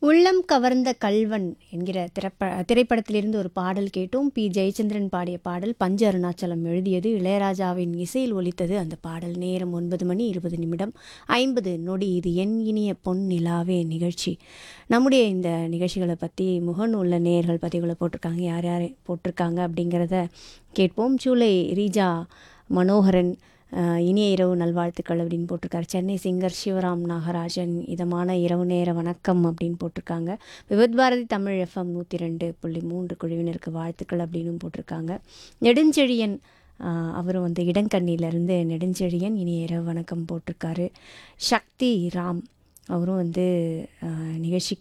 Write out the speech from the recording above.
உள்ளம் கவர்ந்த கல்வன் என்கிற திரைப்ப திரைப்படத்திலிருந்து ஒரு பாடல் கேட்டோம் பி ஜெயச்சந்திரன் பாடிய பாடல் பஞ்ச அருணாச்சலம் எழுதியது இளையராஜாவின் இசையில் ஒலித்தது அந்த பாடல் நேரம் ஒன்பது மணி இருபது நிமிடம் ஐம்பது நொடி இது என் இனிய பொன் நிலாவே நிகழ்ச்சி நம்முடைய இந்த நிகழ்ச்சிகளை பற்றி முகநூல்ல நேர்கள் பதிவுகளை போட்டிருக்காங்க யார் யார் போட்டிருக்காங்க அப்படிங்கிறத கேட்போம் ஜூலை ரீஜா மனோகரன் அஹ், இனிய இரவு நல்வாழ்த்துக்கள் அப்படின்னு போட்டிருக்காரு சென்னை சிங்கர் சிவராம் நாகராஜன் இதமான இரவு நேர வணக்கம் அப்படின்னு போட்டிருக்காங்க விவத் பாரதி தமிழ் எஃப்எம் நூற்றி ரெண்டு புள்ளி மூன்று குழுவினருக்கு வாழ்த்துக்கள் அப்படின்னு போட்டிருக்காங்க நெடுஞ்செழியன் அஹ், அவரும் வந்து இடங்கண்ணியிலேருந்து நெடுஞ்செழியன் இனிய இரவு வணக்கம் போட்டிருக்காரு சக்தி ராம் அவரும் வந்து அஹ், நிகழ்ச்சிக்கு